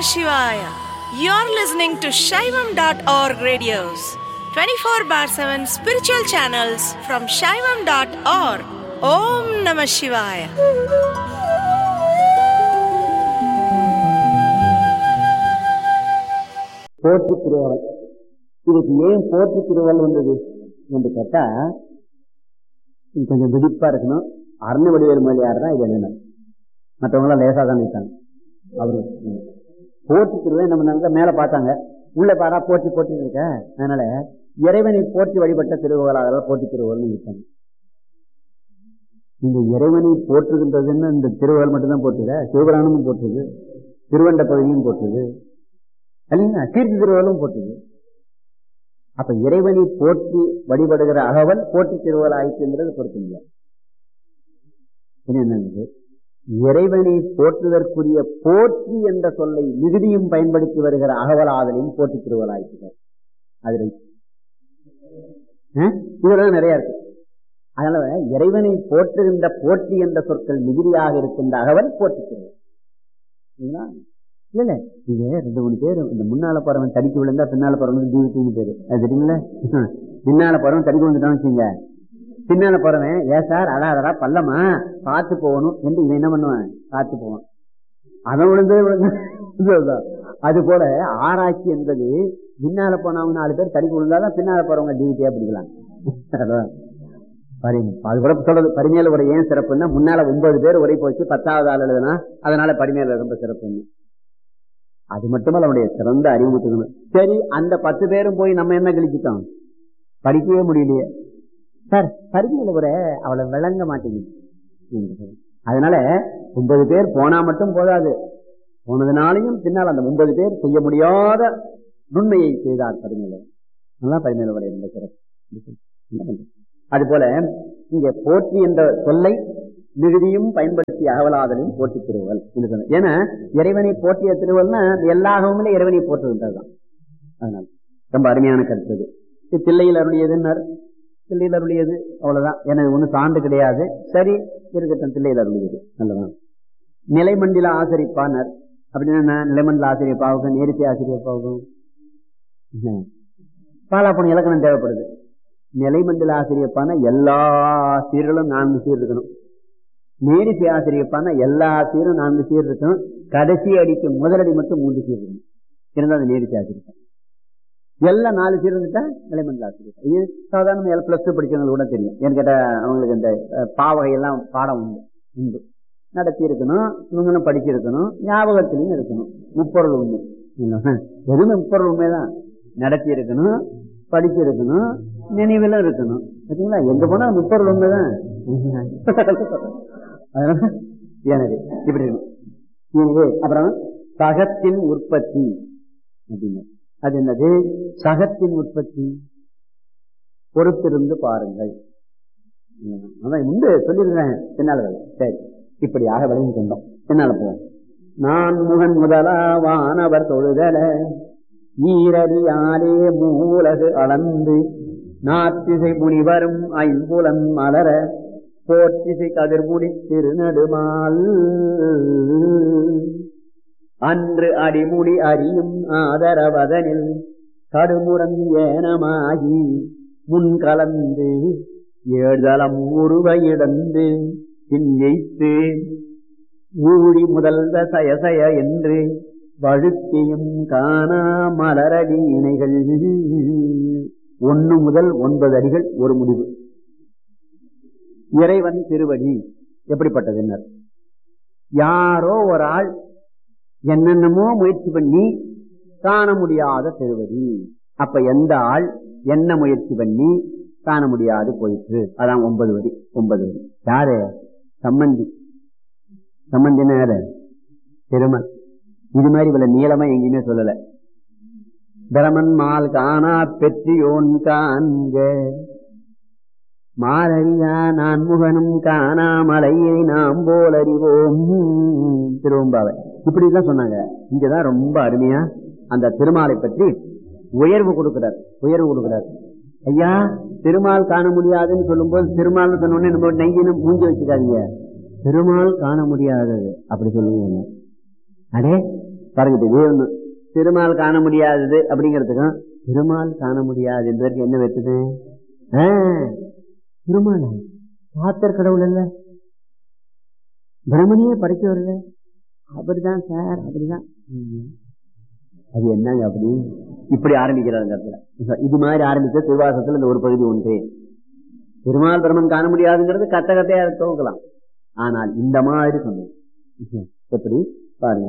Shivaya. You're listening to Shaivam.org radios, 24 bar 7 spiritual channels from Shaivam.org. Om Namah Shivaya. போற்றி திருவள்ளுவர் இதுக்கு ஏன் போற்றி திருவள்ளுவர் வந்தது என்று கேட்டா இது கொஞ்சம் விதிப்பா இருக்கணும் அருண வடிவேல் மொழியார் தான் இது என்ன மற்றவங்களாம் லேசா தான் நினைத்தாங்க அவரு ம். போற்றி திருவள்ளுவர் என்ன பண்ணாங்க மேல பார்த்தாங்க உள்ள பாரா போற்றி போற்றி இருக்க அதனால இறைவனை போற்றி வழிபட்ட திருவுகளாக போற்றி திருவள்ளுவர் நினைத்தாங்க இந்த இறைவனை போற்றுகின்றதுன்னு இந்த திருவள்ளுவர் மட்டும்தான் போற்றுல சிவபுராணமும் போற்றுது திருவண்ட பகுதியும் போற்றுது இல்லைங்களா கீர்த்தி திருவள்ளும் போற்றுது அப்ப இறைவனை போற்றி வழிபடுகிற அகவல் போற்றி திருவள்ளுவர் ஆயிடுச்சுங்கிறது பொறுத்து இல்லை என்னது இறைவனை போற்றுவதற்குரிய போற்றி என்ற சொல்லை மிகுதியும் பயன்படுத்தி வருகிற அகவலாதலையும் போற்றி திருவள்ளுவர் ஆயிடுச்சு அது right. ஆ? இதெல்லாம் நிறைய இருக்கு அதனால இறைவனை போற்றுகின்ற போற்றி என்ற சொற்கள் மிகுதியாக இருக்கின்ற அகவல் போற்றி திருவள்ளுவர் சரிங்களா? இல்ல இல்ல இது ரெண்டு மூணு பேர் இந்த முன்னால போறவன் தடிக்கு விழுந்தா பின்னால போறவன் டிவிடின்னு பேரு அது தெரியுங்களா பின்னால போறவன் தடிக்கு விழுந்துட்டான்னு வச்சுங்க பின்னால போறவன் ஏ சார் அடாதடா பள்ளமா பார்த்து போகணும் என்று இவன் என்ன பண்ணுவான் பார்த்து போவான் அவன் விழுந்தே விழுந்து அது போல ஆராய்ச்சி என்பது பின்னால போனவங்க நாலு பேர் தடிக்கு விழுந்தாதான் பின்னால போறவங்க டிவிட்டியா பிடிக்கலாம் அதான். பரி- அது கூட சொல்றது பரிமையில உரை ஏன் சிறப்புன்னா முன்னால ஒன்பது பேர் உரை போச்சு பத்தாவது ஆள் எழுதுனா அதனால பரிமையில ரொம்ப சிறப்புன்னு அது மட்டுமல்ல அவனுடைய சிறந்த அறிவுறுத்தணும் சரி அந்த பத்து பேரும் போய் நம்ம என்ன கழிச்சிட்டோம் படிக்கவே முடியலையே சார் பரிமையில உரை அவளை விளங்க மாட்டேங்குது அதனால ஒன்பது பேர் போனா மட்டும் போதாது போனதுனாலையும் பின்னால் அந்த ஒன்பது பேர் செய்ய முடியாத நுண்மையை செய்தார் பரிமையில நல்லா பரிமையில உரை ரொம்ப சிறப்பு என்ன பண்றது? அது போல இங்க போற்றி என்ற சொல்லை மிகுதியும் பயன்படுத்தி அகவலாதலையும் போற்றி திருவள் என்று சொன்ன ஏன்னா இறைவனை போற்றிய திருவள்னா எல்லா அகவமிலும் இறைவனை போற்றுகின்றதுதான் அதனால ரொம்ப அருமையான கருத்து இது. இது தில்லையில் அருளியதுன்னார் தில்லையில் அருளியது அவ்வளவுதான் எனக்கு ஒன்றும் சான்று கிடையாது சரி இருக்கட்டும் தில்லையில் அருளியது நல்லதான் நிலைமண்டில ஆசிரிப்பானர் அப்படின்னா என்ன? நிலைமண்டல ஆசிரியப்பாவுக்கும் நேரிசை ஆசிரியப்பாவுக்கும் என்ன? பாலாப்பணம் இலக்கணம் தேவைப்படுது நிலைமண்டல ஆசிரியப்பான எல்லா சீர்களும் நான்கு சீர் இருக்கணும் நேரிசை ஆசிரியப்பான எல்லா சீரும் நான்கு சீர் இருக்கணும் கடைசி அடிக்கு முதலடி மட்டும் மூன்று சீர் இருக்கணும் இருந்தா அது நேரிசை ஆசிரியப்பா எல்லாம் நாலு சீர் இருந்துட்டா நிலைமண்டல ஆசிரியப்பா இது சாதாரண எல் பிளஸ் டூ படிச்சவங்களுக்கு கூட தெரியும் ஏன்னு கேட்டா அவங்களுக்கு இந்த அஹ், பாவகை எல்லாம் பாடம் உண்டு உண்டு நடத்தி இருக்கணும் இவங்களும் படிச்சிருக்கணும் ஞாபகத்திலையும் இருக்கணும் முப்பொருள் உண்மை இல்லைன்னா, எதுவுமே முப்பொருள் உண்மைதான் நடத்தி இருக்கணும் படிச்சிருக்கணும் நினைவிலும் இருக்கணும் பார்த்தீங்களா எங்க போனா முப்பொருள் உண்மைதான் அதனால எனவே இப்படி இருக்கணும் எனவே அப்புறம் சகத்தின் உற்பத்தி அப்படின்னு அது என்னது சகத்தின் உற்பத்தி பொறுத்திருந்து பாருங்கள் ம், அதான் உண்டு சொல்லியிருந்தேன் பின்னால வரும். சரி இப்படியாக விளங்கி கொண்டோம் பின்னால போவோம் நான் முகன் முதலா வானவர் தொழுதல ஈரடியாலே மூலகு அளந்து நாத்திசை முனிவரும் ஐம்புலன் மலர போற்றிசை கதிர்முடி திருநடுமால் அன்று அடிமுடி அறியும் ஆதரவதனில் கடுமுரன் ஏனமாகி முன் கலந்து ஏழ்தளம் உருவையிடந்து பின்னைத்து ஊழி முதல்வ சயசய என்று வழுத்தியும் காணா மலரடி இணைகள் ஒன்னு முதல் ஒன்பது அடிகள் ஒரு முடிவு இறைவன் திருவடி எப்படிப்பட்டது என்ன யாரோ ஒரு ஆள் என்னென்னமோ முயற்சி பண்ணி காண முடியாத திருவடி அப்ப எந்த ஆள் என்ன முயற்சி பண்ணி காண முடியாது போயிற்று அதான் ஒன்பது வரி ஒன்பது வரி யாரு சம்மந்தி சம்மந்தினா யாரு பெருமாள் இது மாதிரி இவ்வளவு நீளமா எங்கேயுமே சொல்லல பிரமன் மால் காணா பெற்றியோன் காண்க மாலறியா நான் முகனும் காணாமலையை நாம் போல் அறிவோம் திருவம்பாவை இப்படி எல்லாம் சொன்னாங்க இங்கதான் ரொம்ப அருமையா அந்த திருமாலை பற்றி உயர்வு கொடுக்கிறார் உயர்வு கொடுக்கிறார் ஐயா திருமால் காண முடியாதுன்னு சொல்லும்போது திருமால் சொன்னோடனே நம்ம நெய்யினும் மூஞ்சி வச்சுக்காதீங்க திருமால் காண முடியாதது அப்படி சொல்லுங்க அடே பாருங்க இப்ப இதே ஒண்ணு திருமால் காண முடியாதது அப்படிங்கிறதுக்கும் திருமால் காண முடியாது என்பதற்கு என்ன வெட்டுது ஆ, திருமால் சாத்தர் கடவுள் இல்ல பிரமணியே படைச்சவர் இல்ல அப்படிதான் சார் அப்படிதான் ம். அது என்னங்க அப்படி இப்படி ஆரம்பிக்கிறார் இந்த இடத்துல இது மாதிரி ஆரம்பிச்ச திருவாசத்துல இந்த ஒரு பகுதி ஒன்றே திருமால் பிரமன் காண முடியாதுங்கிறது கத்த கத்தையா துவக்கலாம் ஆனால் இந்த மாதிரி சொன்னது எப்படி பாருங்க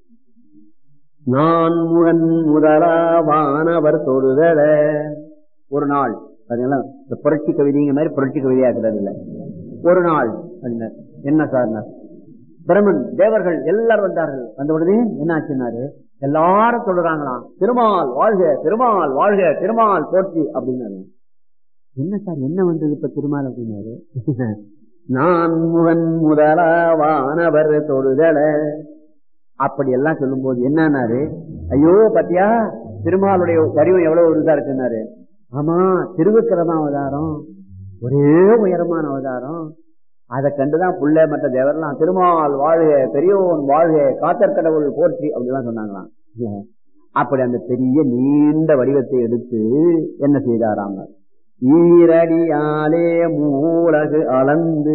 நான் முகன் முதலா வானவர் தொழுதல ஒரு நாள் பாத்தீங்களா இந்த புரட்சி கவிதைங்க மாதிரி புரட்சி கவிதையாக்குறது இல்ல ஒரு நாள் அப்படின்னாரு. என்ன சார் பிரமன் தேவர்கள் எல்லாரும் வந்தார்கள் வந்த உடனே என்ன ஆச்சுன்னாரு எல்லாரும் சொல்றாங்களாம் திருமால் வாழ்க திருமால் வாழ்க திருமால் போற்றி அப்படின்னாரு என்ன சார் என்ன வந்தது இப்ப திருமால் அப்படின்னாரு நான் முகன் முதலா வானவர் தொழுதல அப்படி எல்லாம் சொல்லும் போது என்னன்னாரு ஐயோ பாத்தியா திருமாலுடைய வடிவம் எவ்வளவு இதா இருக்குன்னாரு ஆமா திருவிக்கிரம அவதாரம் ஒரே உயரமான அவதாரம் அதை கண்டுதான் புள்ள மற்ற தேவரெல்லாம் திருமால் வாழ்க பெரியோன் வாழ்க காத்தர் கடவுள் போற்றி அப்படிலாம் சொன்னாங்களாம் இல்ல. அப்படி அந்த பெரிய நீண்ட வடிவத்தை எடுத்து என்ன செய்தாராம் ஈரடியாலே மூலகு அளந்து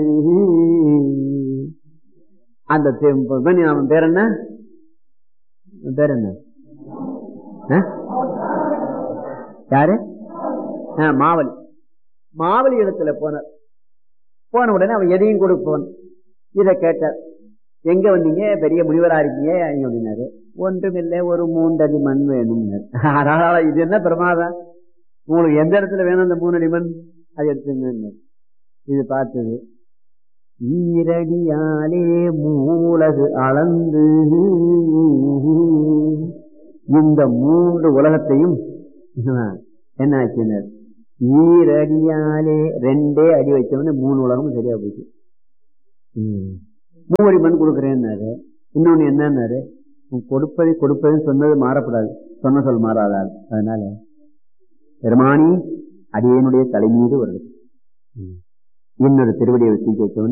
அந்த தெ- இவன் அவன் பேர் என்ன அவன் பேர் என்ன ஆ? யாரு ஆ, மாவலி மாவலி இடத்துல போனார் போன உடனே அவன் எதையும் கொடுப்பவன் இத கேட்டார் எங்க வந்தீங்க பெரிய முனிவரா இருக்கீங்க இங்க அப்படின்னாரு ஒன்றுமில்லை ஒரு மூன்றடி மண் வேணும் இது என்ன பிரமாதம் உங்களுக்கு எந்த இடத்துல வேணும் அந்த மூணடி மண் அது எடுத்துங்க இது பார்த்தது ஈரடியாலே மூலகு அளந்து இந்த மூன்று உலகத்தையும் என்ன ஆச்சுனர் ஈரடியாலே ரெண்டே அடி வச்சவன மூணு உலகமும் சரியா போச்சு ம். மூவடி மண் கொடுக்குறேன்னாரு இன்னொன்னு என்னன்னாரு உன் கொடுப்பதை கொடுப்பதுன்னு சொன்னது மாறக்கூடாது சொன்ன சொல் மாறாதால் அதனால பெருமானி அடியனுடைய தலை மீது வருது ம். இன்னொரு திருவடியை வச்சு வச்சவனே